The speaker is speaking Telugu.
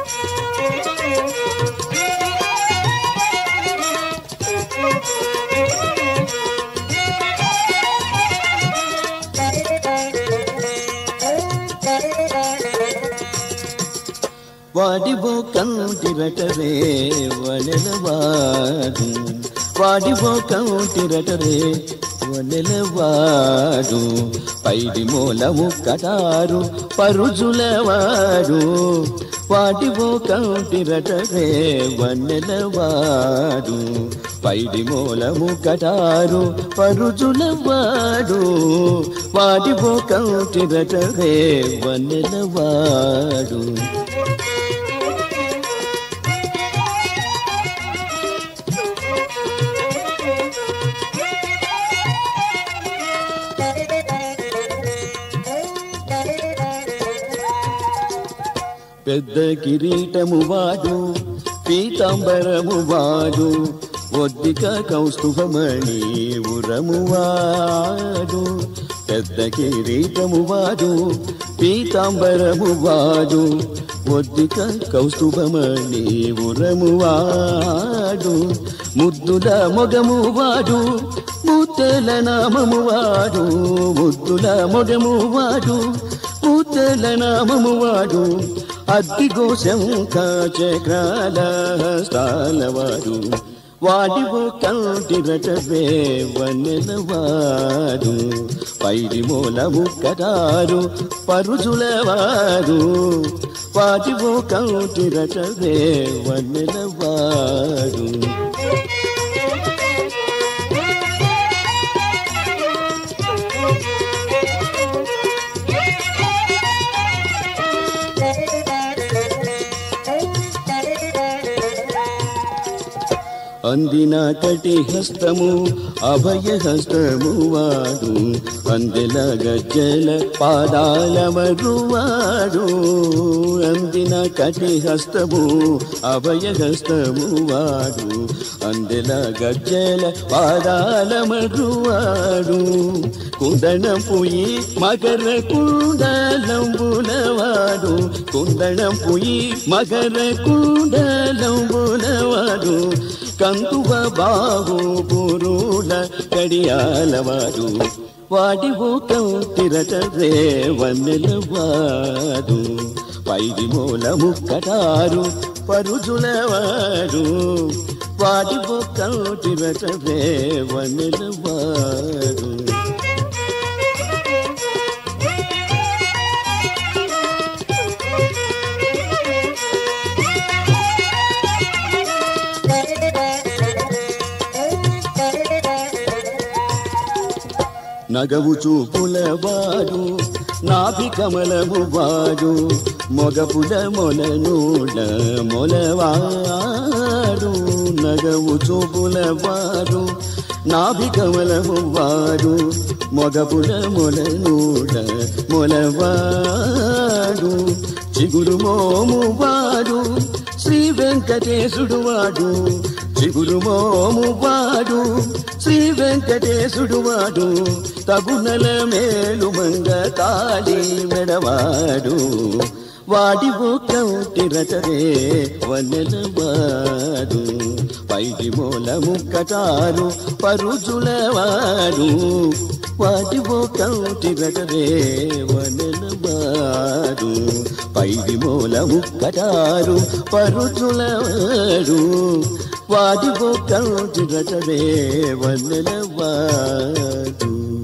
వాడివో కంటిరటరే వనెలవాడు వాడివో కంటిరటరే వనెలవాడు పైడి మూలము కటారు పరుజులవాడు వాడివో కంటిరటరే వన్నెలవాడు పైడి మూలము కటారు పరుజులవాడు వాడివో కంటిరటరే వన్నెలవాడు పెద్ద కిరీటము వాడు పీతాంబరము వాడు ఒద్దిక కౌస్తుభమణి ఉరము వాడు పెద్ద కిరీటము వాడు పీతాంబరము వాడు ఒద్దిక కౌస్తుభమణి ఉరము వాడు ముద్దుల మొగము వాడు ముత్తెల నామము వాడు ముద్దుల మొగము వాడు ముత్తెల నామము వాడు అద్దిగో శంఖ చక్రాల స్థానవాడు వాడివో కంటిరటవే వన్నెలవాడు పైడి మూలము కటారు పరుజులవాడు వాడివో కంటిరటవే వన్నెలవాడు అందిన కటి హస్తము అభయ హస్తము వాడు అందెల గజ్జల పాదాల మరువాడు అందిన కటి హస్తము అభయ హస్తము వాడు అందెల గజ్జల పాదాల మరువాడు కుందణం పుయి మకర కుండలంబులవాడు కుందణం పుయి మకర కుండలంబులవాడు కంతువ బాహు పురుల కడియాలవాడు వాడి ఊకంతిరటరే వన్నెలవాడు పైడి మూలము కటారు పరుజులవాడు వాడి ఊకంతిరటరే వన్నెలవాడు నగవు చూపులవాడు నాభి కమలము వాడు మొగపుల మొలనూడ మొలవాడు నగవు చూపులవాడు నాభి కమలము వాడు మొగపుల మొలనూడ మొలవాడు చిగురు మోము వాడు శ్రీ వెంకటేశుడు వాడు చిగురు మోము వాడు శ్రీ వెంకటేశుడు వాడు తగునల మేలు మంగ తాళి మెడవాడు వాడి కంటిరటరే వనెలవాడు పైడి మూలము కటారు పరుజులవాడు వాటి కంటిరటరే వనెలవాడు పైడి మూలము కటారు పరుజులవాడు వాడి కంటిరటరే వనెలవాడు